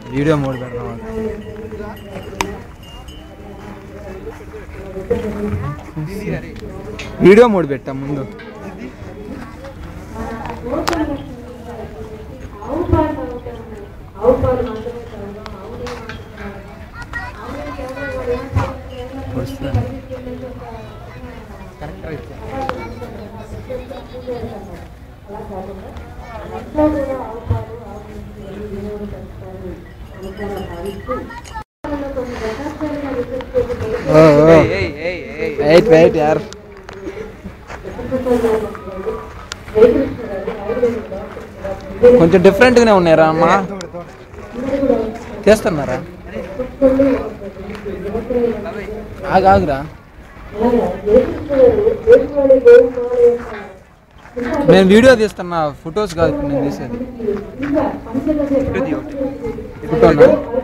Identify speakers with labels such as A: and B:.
A: Video mode పెడదాం video mode పెట్టాం ముందు
B: ఆవు పాలు తాగుతాం ఆవు పాలు మాత్రమే తాగుతాం ఆవునే ఆవునే ఎవరో
A: వస్తుంది.
B: అలా కాకుండా ఇంట్లో కూడా ఆవు పాలు ఆవు నీళ్ళు వినియోగపరుస్తారు అనుకున్న భావిస్తూ కొన్ని దశాబ్దాలుగా రీసెర్చ్ చేసి
A: ఓ ఓ వెయిట్ వెయిట్ యార్ కొంచెం డిఫరెంట్గానే ఉన్నారా అమ్మా చేస్తున్నారా ఆగు ఆగురా నేను వీడియో తీస్తున్నా ఫొటోస్ కాదు ఇప్పుడు నేను తీసేది ఫోటోనా